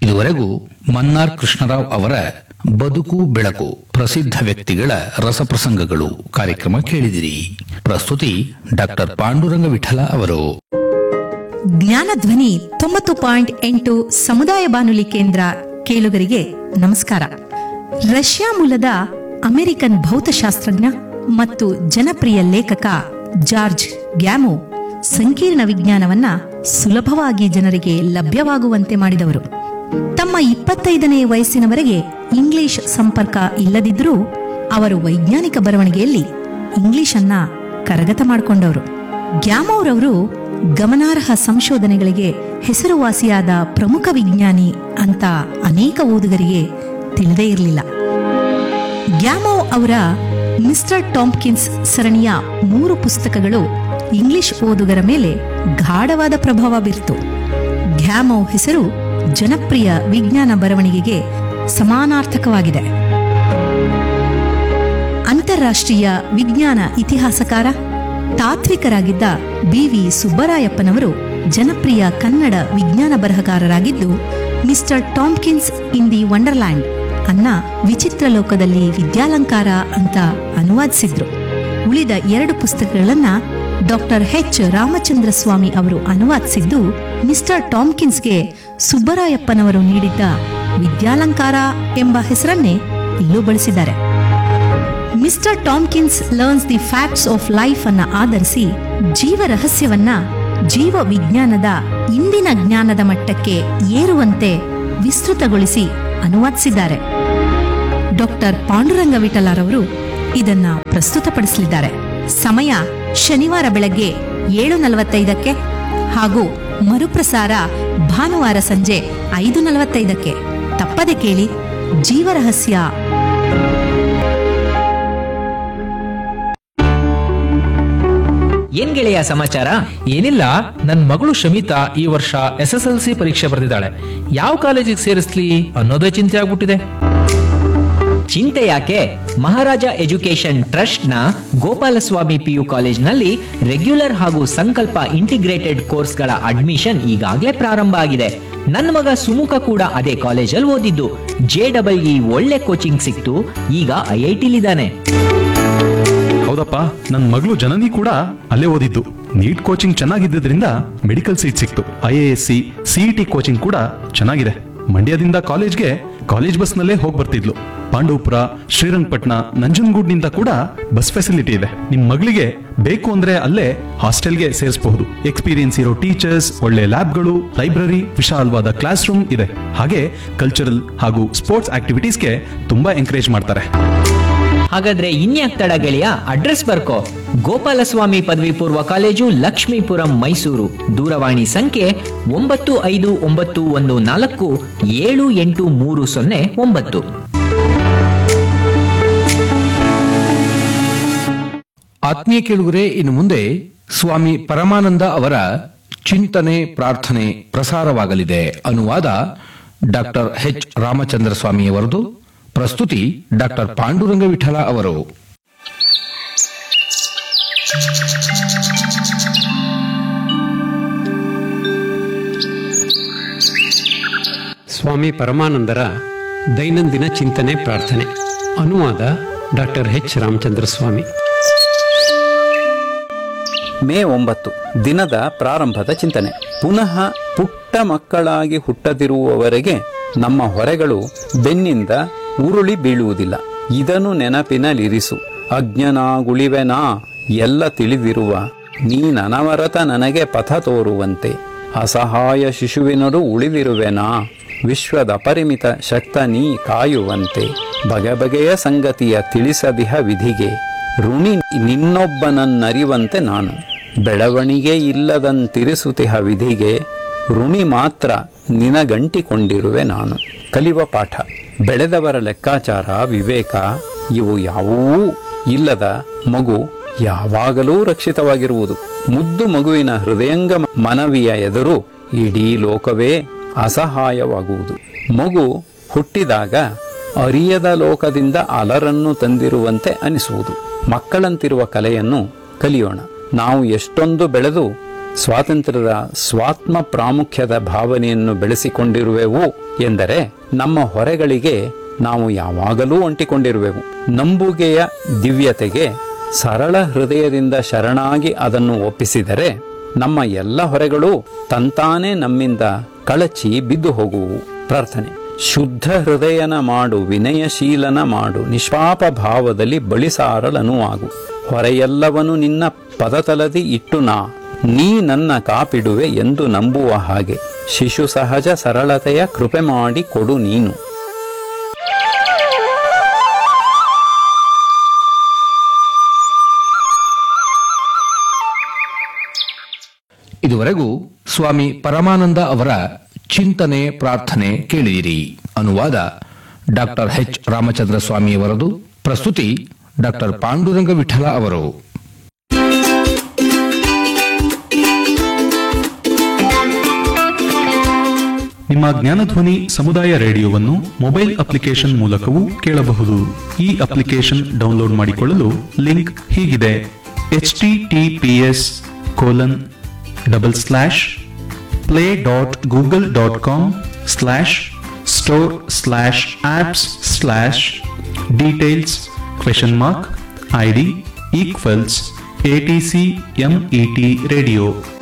ಇದುವರೆಗೂ ಮನ್ನಾರ್ ಕೃಷ್ಣರಾವ್ ಅವರ ಬದುಕು ಬೆಳಕು ಪ್ರಸಿದ್ಧ ವ್ಯಕ್ತಿಗಳ ರಸಪ್ರಸಂಗಗಳು ಕಾರ್ಯಕ್ರಮ ಕೇಳಿದಿರಿ ಪ್ರಸ್ತುತಿ ಡಾಕ್ಟರ್ ಪಾಂಡುರಂಗ ವಿಠಲ ಅವರು ಜ್ಞಾನಧ್ವನಿ ತೊಂಬತ್ತು ಪಾಯಿಂಟ್ ಎಂಟು ಸಮುದಾಯ ಬಾನುಲಿ ಕೇಂದ್ರ ಕೇಳುಗರಿಗೆ ನಮಸ್ಕಾರ ರಷ್ಯಾ ಮೂಲದ ಅಮೆರಿಕನ್ ಭೌತಶಾಸ್ತ್ರಜ್ಞ ಮತ್ತು ಜನಪ್ರಿಯ ಲೇಖಕ ಜಾರ್ಜ್ ಗ್ಯಾಮೋ ಸಂಕೀರ್ಣ ವಿಜ್ಞಾನವನ್ನ ಸುಲಭವಾಗಿ ಜನರಿಗೆ ಲಭ್ಯವಾಗುವಂತೆ ಮಾಡಿದವರು ತಮ್ಮ ಇಪ್ಪತ್ತೈದನೇ ವಯಸ್ಸಿನವರೆಗೆ ಇಂಗ್ಲಿಷ್ ಸಂಪರ್ಕ ಇಲ್ಲದಿದ್ದರೂ ಅವರು ವೈಜ್ಞಾನಿಕ ಬರವಣಿಗೆಯಲ್ಲಿ ಇಂಗ್ಲಿಷ್ ಅನ್ನ ಕರಗತ ಮಾಡಿಕೊಂಡವರು ಗ್ಯಾಮೋರವರು ಗಮನಾರ್ಹ ಸಂಶೋಧನೆಗಳಿಗೆ ಹೆಸರುವಾಸಿಯಾದ ಪ್ರಮುಖ ವಿಜ್ಞಾನಿ ಅಂತ ಅನೇಕ ಓದುಗರಿಗೆ ತಿಳಿದೇ ಇರಲಿಲ್ಲ ಗ್ಯಾಮೋ ಅವರ ಮಿಸ್ಟರ್ ಟಾಂಪ್ಕಿನ್ಸ್ ಸರಣಿಯ ಮೂರು ಪುಸ್ತಕಗಳು ಇಂಗ್ಲಿಷ್ ಓದುಗರ ಮೇಲೆ ಗಾಢವಾದ ಪ್ರಭಾವ ಬೀರ್ತು ಗ್ಯಾಮೋ ಹೆಸರು ಜನಪ್ರಿಯ ವಿಜ್ಞಾನ ಬರವಣಿಗೆಗೆ ಸಮಾನಾರ್ಥಕವಾಗಿದೆ ಅಂತಾರಾಷ್ಟ್ರೀಯ ವಿಜ್ಞಾನ ಇತಿಹಾಸಕಾರ ತಾತ್ವಿಕರಾಗಿದ್ದ ಬಿವಿ ಸುಬ್ಬರಾಯಪ್ಪನವರು ಜನಪ್ರಿಯ ಕನ್ನಡ ವಿಜ್ಞಾನ ಬರಹಗಾರರಾಗಿದ್ದು mister Tompkins in the wonderland ಅನ್ನ ವಿಚಿತ್ರ ಲೋಕದಲ್ಲಿ ವಿದ್ಯಾಲಂಕಾರ ಅಂತ ಅನುವಾದಿಸಿದ್ರು ಉಳಿದ ಎರಡು ಪುಸ್ತಕಗಳನ್ನ ಡಾಕ್ಟರ್ ಎಚ್ ರಾಮಚಂದ್ರ ಸ್ವಾಮಿ ಅವರು ಅನುವಾದಿಸಿದ್ದು ಮಿಸ್ಟರ್ ಟಾಂಕಿನ್ಸ್ಗೆ ಸುಬ್ಬರಾಯಪ್ಪನವರು ನೀಡಿದ್ದ ವಿದ್ಯಾಲಂಕಾರ ಎಂಬ ಹೆಸರನ್ನೇ ಇಲ್ಲೂ ಬಳಸಿದ್ದಾರೆ mister Tompkins learns the facts of life ಅನ್ನ ಆಧರಿಸಿ ಜೀವ ರಹಸ್ಯವನ್ನ ಜೀವ ವಿಜ್ಞಾನದ ಇಂದಿನ ಜ್ಞಾನದ ಮಟ್ಟಕ್ಕೆ ಏರುವಂತೆ ವಿಸ್ತೃತಗೊಳಿಸಿ ಅನುವಾದಿಸಿದ್ದಾರೆ ಡಾಕ್ಟರ್ ಪಾಂಡುರಂಗ ವಿಠಲಾರವರು ಇದನ್ನ ಪ್ರಸ್ತುತಪಡಿಸಲಿದ್ದಾರೆ ಸಮಯ ಶನಿವಾರ ಬೆಳಗ್ಗೆ ಏಳು ನಲವತ್ತೈದಕ್ಕೆ ಹಾಗೂ ಮರುಪ್ರಸಾರ ಭಾನುವಾರ ಸಂಜೆ ಐದು ನಲವತ್ತೈದಕ್ಕೆ ತಪ್ಪದೆ ಕೇಳಿ ಜೀವರಹಸ್ಯ ಏನ್ ಗೆಳೆಯ ಸಮಾಚಾರ ಏನಿಲ್ಲ ನನ್ ಮಗಳು ಶಮಿತಾ ಈ ವರ್ಷ ಎಸ್ ಎಸ್ ಎಲ್ ಸಿ ಪರೀಕ್ಷೆ ಬರೆದಿದ್ದಾಳೆ ಯಾವ ಕಾಲೇಜಿಗೆ ಸೇರಿಸ್ಲಿ ಅನ್ನೋದೇ ಚಿಂತೆ ಆಗ್ಬಿಟ್ಟಿದೆ ಚಿಂತೆ ಯಾಕೆ ಮಹಾರಾಜ ಎಜುಕೇಶನ್ ಟ್ರಸ್ಟ್ ನ ಗೋಪಾಲಸ್ವಾಮಿ ಪಿಯು ಕಾಲೇಜ್ನಲ್ಲಿ ರೆಗ್ಯುಲರ್ ಹಾಗೂ ಸಂಕಲ್ಪ ಇಂಟಿಗ್ರೇಟೆಡ್ ಕೋರ್ಸ್ಗಳ ಅಡ್ಮಿಷನ್ ಈಗಾಗಲೇ ಪ್ರಾರಂಭ ಆಗಿದೆ ನನ್ನ ಮಗ ಸುಮುಖ ಕೂಡ ಅದೇ ಕಾಲೇಜಲ್ಲಿ ಓದಿದ್ದು ಜೆ ಡಬಲ್ ಇ ಒಳ್ಳೆ ಕೋಚಿಂಗ್ ಸಿಕ್ತು ಈಗ ಐ ಐ ಟಿಲಿದ್ದಾನೆ ಹೌದಪ್ಪ ನನ್ನ ಮಗಳು ಜನನಿ ಕೂಡ ಅಲ್ಲೇ ಓದಿದ್ದು ನೀಟ್ ಕೋಚಿಂಗ್ ಚೆನ್ನಾಗಿದ್ದರಿಂದ ಮೆಡಿಕಲ್ ಸೀಟ್ ಸಿಕ್ತು I A S C CET coaching ಕೂಡ ಚೆನ್ನಾಗಿದೆ ಮಂಡ್ಯದಿಂದ ಕಾಲೇಜ್ಗೆ ಕಾಲೇಜ್ ಬಸ್ನಲ್ಲೇ ಹೋಗಿ ಬರ್ತಿದ್ಲು ಪಾಂಡವಪುರ ಶ್ರೀರಂಗಪಟ್ಟಣ ನಂಜನಗೂಡ್ನಿಂದ ಕೂಡ ಬಸ್ ಫೆಸಿಲಿಟಿ ಇದೆ ನಿಮ್ ಮಗಳಿಗೆ ಬೇಕು ಅಂದ್ರೆ ಅಲ್ಲೇ ಹಾಸ್ಟೆಲ್ಗೆ ಸೇರಿಸಬಹುದು ಎಕ್ಸ್ಪೀರಿಯನ್ಸ್ ಇರೋ ಟೀಚರ್ಸ್ ಒಳ್ಳೆ ಲ್ಯಾಬ್ಗಳು ಲೈಬ್ರರಿ ವಿಶಾಲವಾದ ಕ್ಲಾಸ್ ರೂಮ್ ಇದೆ ಹಾಗೆ ಕಲ್ಚರಲ್ ಹಾಗೂ ಸ್ಪೋರ್ಟ್ಸ್ ಆಕ್ಟಿವಿಟೀಸ್ಗೆ ತುಂಬಾ ಎಂಕರೇಜ್ ಮಾಡ್ತಾರೆ ಹಾಗಾದ್ರೆ ಇನ್ಯಾಕ್ ತಡ ಗೆಳೆಯ ಅಡ್ರೆಸ್ ಬರ್ಕೋ ಗೋಪಾಲಸ್ವಾಮಿ ಪದವಿ ಪೂರ್ವ ಕಾಲೇಜು ಲಕ್ಷ್ಮೀಪುರಂ ಮೈಸೂರು ದೂರವಾಣಿ ಸಂಖ್ಯೆ ಒಂಬತ್ತು ಐದು ಒಂಬತ್ತು ಒಂದು ನಾಲ್ಕು ಏಳು ಎಂಟು ಮೂರು ಸೊನ್ನೆ ಒಂಬತ್ತು ಆತ್ಮೀಯ ಕೇಳುಗರೆ ಇನ್ನು ಮುಂದೆ ಸ್ವಾಮಿ ಪರಮಾನಂದ ಅವರ ಚಿಂತನೆ ಪ್ರಾರ್ಥನೆ ಪ್ರಸಾರವಾಗಲಿದೆ ಅನುವಾದ ಡಾಕ್ಟರ್ ಎಚ್ ರಾಮಚಂದ್ರ ಸ್ವಾಮಿಯವರದು ಪ್ರಸ್ತುತಿ ಡಾಕ್ಟರ್ ಪಾಂಡುರಂಗ ವಿಠಲ ಅವರು ಸ್ವಾಮಿ ಪರಮಾನಂದರ ದೈನಂದಿನ ಚಿಂತನೆ ಪ್ರಾರ್ಥನೆ ಅನುವಾದ doctor H Ramachandra Swami May ಒಂಬತ್ತು ದಿನದ ಪ್ರಾರಂಭದ ಚಿಂತನೆ ಪುನಃ ಪುಟ್ಟ ಮಕ್ಕಳಾಗಿ ಹುಟ್ಟದಿರುವವರೆಗೆ ನಮ್ಮ ಹೊರೆಗಳು ಬೆನ್ನಿಂದ ಉರುಳಿ ಬೀಳುವುದಿಲ್ಲ ಇದನ್ನು ನೆನಪಿನಲ್ಲಿರಿಸು ಅಜ್ಞನಾಗುಳಿವೆನಾ ಎಲ್ಲ ತಿಳಿದಿರುವ ನೀನನವರತ ನನಗೆ ಪಥ ತೋರುವಂತೆ ಅಸಹಾಯ ಶಿಶುವಿನರು ಉಳಿದಿರುವೆನಾ ವಿಶ್ವದ ಅಪರಿಮಿತ ಶಕ್ತ ನೀ ಕಾಯುವಂತೆ ಬಗೆ ಬಗೆಯ ಸಂಗತಿಯ ತಿಳಿಸದಿಹ ವಿಧಿಗೆ ಋಣಿ ನಿನ್ನೊಬ್ಬನನ್ನರಿವಂತೆ ನಾನು ಬೆಳವಣಿಗೆ ಇಲ್ಲದಂತಿರಿಸುತಿಹ ವಿಧಿಗೆ ಋಣಿ ಮಾತ್ರ ನಿನಗಂಟಿಕೊಂಡಿರುವೆ ನಾನು ಕಲಿಯುವ ಪಾಠ ಬೆಳೆದವರ ಲೆಕ್ಕಾಚಾರ ವಿವೇಕ ಇವು ಯಾವುವೂ ಇಲ್ಲದ ಮಗು ಯಾವಾಗಲೂ ರಕ್ಷಿತವಾಗಿರುವುದು ಮುದ್ದು ಮಗುವಿನ ಹೃದಯಂಗ ಮನವಿಯ ಎದುರು ಇಡೀ ಲೋಕವೇ ಅಸಹಾಯವಾಗುವುದು ಮಗು ಹುಟ್ಟಿದಾಗ ಅರಿಯದ ಲೋಕದಿಂದ ಅಲರನ್ನು ತಂದಿರುವಂತೆ ಅನಿಸುವುದು ಮಕ್ಕಳಂತಿರುವ ಕಲೆಯನ್ನು ಕಲಿಯೋಣ ನಾವು ಎಷ್ಟೊಂದು ಬೆಳೆದು ಸ್ವಾತಂತ್ರ್ಯದ ಸ್ವಾತ್ಮ ಪ್ರಾಮುಖ್ಯದ ಭಾವನೆಯನ್ನು ಬೆಳೆಸಿಕೊಂಡಿರುವೆವೋ ಎಂದರೆ ನಮ್ಮ ಹೊರೆಗಳಿಗೆ ನಾವು ಯಾವಾಗಲೂ ಅಂಟಿಕೊಂಡಿರುವೆವು ನಂಬುಗೆಯ ದಿವ್ಯತೆಗೆ ಸರಳ ಹೃದಯದಿಂದ ಶರಣಾಗಿ ಅದನ್ನು ಒಪ್ಪಿಸಿದರೆ ನಮ್ಮ ಎಲ್ಲ ಹೊರೆಗಳು ತಂತಾನೇ ನಮ್ಮಿಂದ ಕಳಚಿ ಬಿದ್ದು ಹೋಗುವು ಪ್ರಾರ್ಥನೆ ಶುದ್ಧ ಹೃದಯನ ಮಾಡು ವಿನಯಶೀಲನ ಮಾಡು ನಿಷ್ಪಾಪ ಭಾವದಲ್ಲಿ ಬಳಿಸಾರಲನು ಆಗು ಹೊರೆಯೆಲ್ಲವನು ನಿನ್ನ ಪದತಲದಿ ಇಟ್ಟು ನಾ ನೀ ನನ್ನ ಕಾಪಿಡುವೆ ಎಂದು ನಂಬುವ ಹಾಗೆ ಶಿಶು ಸಹಜ ಸರಳತೆಯ ಕೃಪೆ ಮಾಡಿ ಕೊಡು ನೀನು ಇದುವರೆಗೂ ಸ್ವಾಮಿ ಪರಮಾನಂದ ಅವರ ಚಿಂತನೆ ಪ್ರಾರ್ಥನೆ ಕೇಳಿದಿರಿ ಅನುವಾದ ಡಾಕ್ಟರ್ ಎಚ್ ರಾಮಚಂದ್ರ ಸ್ವಾಮಿಯವರದು ಪ್ರಸ್ತುತಿ ಡಾಕ್ಟರ್ ಪಾಂಡುರಂಗ ವಿಠಲ ಅವರು ನಿಮ್ಮ ಜ್ಞಾನಧ್ವನಿ ಸಮುದಾಯ ರೇಡಿಯೋವನ್ನು ಮೊಬೈಲ್ ಅಪ್ಲಿಕೇಶನ್ ಮೂಲಕವೂ ಕೇಳಬಹುದು ಈ ಅಪ್ಲಿಕೇಶನ್ ಡೌನ್ಲೋಡ್ ಮಾಡಿಕೊಳ್ಳಲು ಲಿಂಕ್ ಹೀಗಿದೆ H T T P S colon double slash play dot Google dot com slash store slash apps slash details question mark I D equals A T C ME T radio